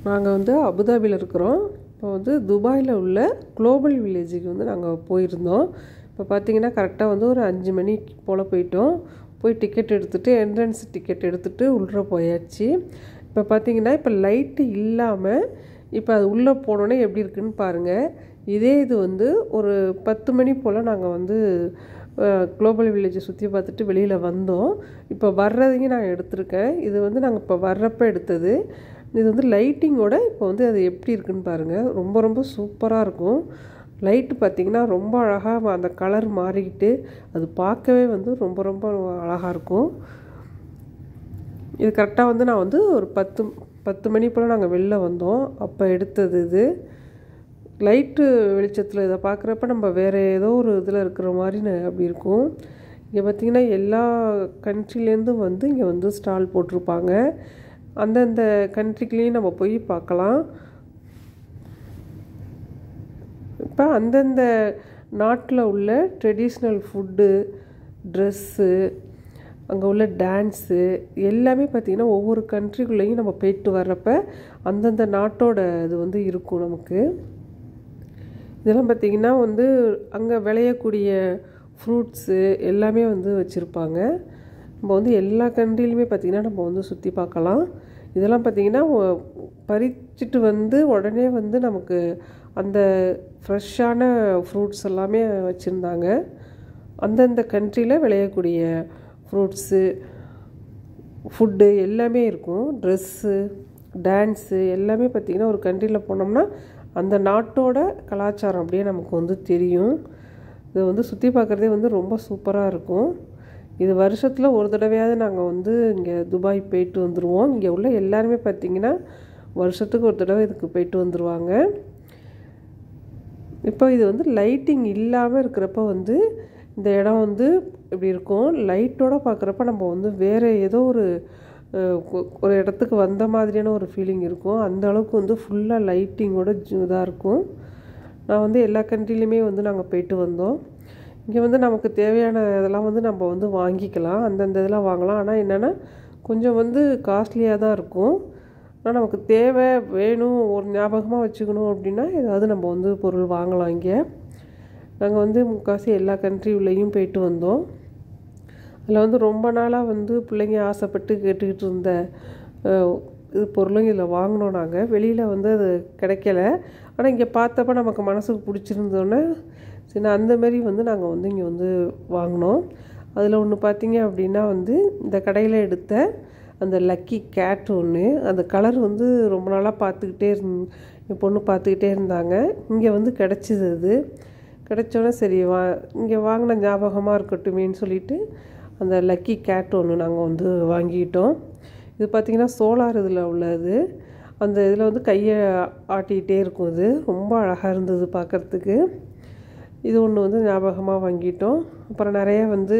நாங்கள் வந்து அபுதாபியில் இருக்கிறோம் இப்போ வந்து துபாயில் உள்ள குளோபல் வில்லேஜுக்கு வந்து நாங்கள் போயிருந்தோம் இப்போ பார்த்தீங்கன்னா கரெக்டாக வந்து ஒரு அஞ்சு மணி போல் போயிட்டோம் போய் டிக்கெட் எடுத்துகிட்டு என்ட்ரன்ஸ் டிக்கெட் எடுத்துகிட்டு உள்ளே போயாச்சு இப்போ பார்த்தீங்கன்னா இப்போ லைட்டு இல்லாமல் இப்போ அது உள்ளே போனோன்னே எப்படி இருக்குன்னு பாருங்கள் இதே இது வந்து ஒரு பத்து மணி போல் நாங்கள் வந்து குளோபல் வில்லேஜை சுற்றி பார்த்துட்டு வெளியில் வந்தோம் இப்போ வர்றதையும் நான் எடுத்திருக்கேன் இது வந்து நாங்கள் இப்போ வர்றப்ப எடுத்தது இது வந்து லைட்டிங்கோட இப்போ வந்து அது எப்படி இருக்குன்னு பாருங்கள் ரொம்ப ரொம்ப சூப்பராக இருக்கும் லைட்டு பார்த்திங்கன்னா ரொம்ப அழகாக அந்த கலர் மாறிக்கிட்டு அது பார்க்கவே வந்து ரொம்ப ரொம்ப அழகாக இருக்கும் இது கரெக்டாக வந்து நான் வந்து ஒரு பத்து பத்து மணி போல் நாங்கள் வெளில வந்தோம் அப்போ எடுத்தது இது லைட்டு வெளிச்சத்தில் இதை பார்க்குறப்ப நம்ம வேறு ஏதோ ஒரு இதில் இருக்கிற மாதிரி அப்படி இருக்கும் இங்கே பார்த்திங்கன்னா எல்லா கண்ட்ரிலேருந்தும் வந்து இங்கே வந்து ஸ்டால் போட்டிருப்பாங்க அந்தந்த கண்ட்ரிக்குலேயும் நம்ம போய் பார்க்கலாம் இப்போ அந்தந்த நாட்டில் உள்ள ட்ரெடிஷ்னல் ஃபுட்டு ட்ரெஸ்ஸு அங்கே உள்ள டான்ஸு எல்லாமே பார்த்திங்கன்னா ஒவ்வொரு கண்ட்ரிக்குள்ளேயும் நம்ம போயிட்டு வர்றப்ப அந்தந்த நாட்டோட இது வந்து இருக்கும் நமக்கு இதெல்லாம் பார்த்திங்கன்னா வந்து அங்கே விளையக்கூடிய ஃப்ரூட்ஸு எல்லாமே வந்து வச்சுருப்பாங்க நம்ம வந்து எல்லா கண்ட்ரிலையுமே பார்த்திங்கன்னா நம்ம வந்து சுற்றி பார்க்கலாம் இதெல்லாம் பார்த்திங்கன்னா பறிச்சுட்டு வந்து உடனே வந்து நமக்கு அந்த ஃப்ரெஷ்ஷான ஃப்ரூட்ஸ் எல்லாமே வச்சுருந்தாங்க அந்தந்த கண்ட்ரியில் விளையக்கூடிய ஃப்ரூட்ஸு ஃபுட்டு எல்லாமே இருக்கும் ட்ரெஸ்ஸு டான்ஸு எல்லாமே பார்த்திங்கன்னா ஒரு கண்ட்ரியில் போனோம்னா அந்த நாட்டோட கலாச்சாரம் அப்படியே நமக்கு வந்து தெரியும் இதை வந்து சுற்றி பார்க்குறதே வந்து ரொம்ப சூப்பராக இருக்கும் இது வருஷத்தில் ஒரு தடவையாவது நாங்கள் வந்து இங்கே துபாய் போயிட்டு வந்துடுவோம் இங்கே உள்ள எல்லாருமே பார்த்திங்கன்னா வருஷத்துக்கு ஒரு தடவை இதுக்கு போயிட்டு வந்துடுவாங்க இப்போ இது வந்து லைட்டிங் இல்லாமல் இருக்கிறப்ப வந்து இந்த இடம் வந்து இப்படி இருக்கும் லைட்டோட பார்க்குறப்ப நம்ம வந்து வேறு ஏதோ ஒரு ஒரு இடத்துக்கு வந்த மாதிரியான ஒரு ஃபீலிங் இருக்கும் அந்த அளவுக்கு வந்து ஃபுல்லாக லைட்டிங்கோட இதாக இருக்கும் நான் வந்து எல்லா கண்ட்ரிலையுமே வந்து நாங்கள் போயிட்டு வந்தோம் இங்கே வந்து நமக்கு தேவையான இதெல்லாம் வந்து நம்ம வந்து வாங்கிக்கலாம் அந்தந்த இதெல்லாம் வாங்கலாம் ஆனால் என்னென்னா கொஞ்சம் வந்து காஸ்ட்லியாக தான் இருக்கும் ஆனால் நமக்கு தேவை வேணும் ஒரு ஞாபகமாக வச்சுக்கணும் அப்படின்னா ஏதாவது நம்ம வந்து பொருள் வாங்கலாம் இங்கே நாங்கள் வந்து முக்கால்வாசி எல்லா கண்ட்ரி உள்ளேயும் போயிட்டு வந்தோம் அதில் வந்து ரொம்ப நாளாக வந்து பிள்ளைங்க ஆசைப்பட்டு கேட்டுக்கிட்டு இருந்த இது பொருளும் இதில் வாங்கினோம் நாங்கள் வெளியில் வந்து அது கிடைக்கல ஆனால் இங்கே பார்த்தப்ப நமக்கு மனசுக்கு பிடிச்சிருந்தோன்னே சரி அந்தமாரி வந்து நாங்கள் வந்து இங்கே வந்து வாங்கினோம் அதில் ஒன்று பார்த்தீங்க அப்படின்னா வந்து இந்த கடையில் எடுத்த அந்த லக்கி கேட் ஒன்று அந்த கலர் வந்து ரொம்ப நாளாக பார்த்துக்கிட்டே இருந் என் பொண்ணு பார்த்துக்கிட்டே இருந்தாங்க இங்கே வந்து கிடச்சிது அது கிடச்சோன்னே சரி வா இங்கே வாங்கின ஞாபகமாக இருக்கட்டுமேன்னு சொல்லிட்டு அந்த லக்கி கேட் ஒன்று நாங்கள் வந்து வாங்கிக்கிட்டோம் இது பார்த்திங்கன்னா சோலார் இதில் உள்ளது அந்த இதில் வந்து கையை ஆட்டிக்கிட்டே இருக்கும் இது ரொம்ப அழகாக இருந்தது பார்க்குறதுக்கு இது ஒன்று வந்து ஞாபகமாக வாங்கிட்டோம் அப்புறம் நிறைய வந்து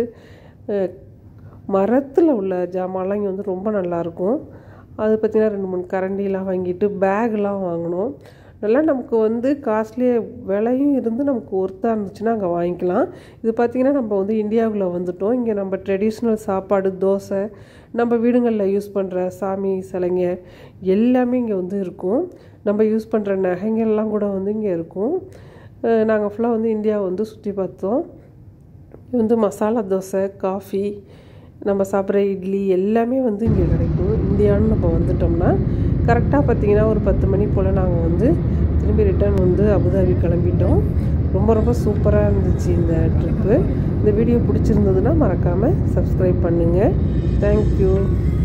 மரத்தில் உள்ள ஜாமான்லாம் இங்கே வந்து ரொம்ப நல்லாயிருக்கும் அது பார்த்திங்கன்னா ரெண்டு மூணு கரண்டிலாம் வாங்கிட்டு பேக்லாம் வாங்கினோம் நல்லா நமக்கு வந்து காஸ்ட்லியாக விலையும் இருந்து நமக்கு ஒர்த்தாக இருந்துச்சுன்னா அங்கே வாங்கிக்கலாம் இது பார்த்திங்கன்னா நம்ம வந்து இந்தியாவுக்குள்ளே வந்துட்டோம் இங்கே நம்ம ட்ரெடிஷ்னல் சாப்பாடு தோசை நம்ம வீடுங்களில் யூஸ் பண்ணுற சாமி சிலைங்க எல்லாமே இங்கே வந்து இருக்கும் நம்ம யூஸ் பண்ணுற நகைங்கள்லாம் கூட வந்து இங்கே இருக்கும் நாங்கள் ஃபுல்லாக வந்து இந்தியாவை வந்து சுற்றி பார்த்தோம் வந்து மசாலா தோசை காஃபி நம்ம சாப்பிட்ற இட்லி எல்லாமே வந்து இங்கே கிடைக்கும் இந்தியான்னு நம்ம வந்துட்டோம்னா கரெக்டாக பார்த்திங்கன்னா ஒரு பத்து மணி போல் நாங்கள் வந்து திரும்பி ரிட்டர்ன் வந்து அபுதாபி கிளம்பிட்டோம் ரொம்ப ரொம்ப சூப்பராக இருந்துச்சு இந்த ட்ரிப்பு இந்த வீடியோ பிடிச்சிருந்ததுன்னா மறக்காமல் சப்ஸ்கிரைப் பண்ணுங்கள் தேங்க்யூ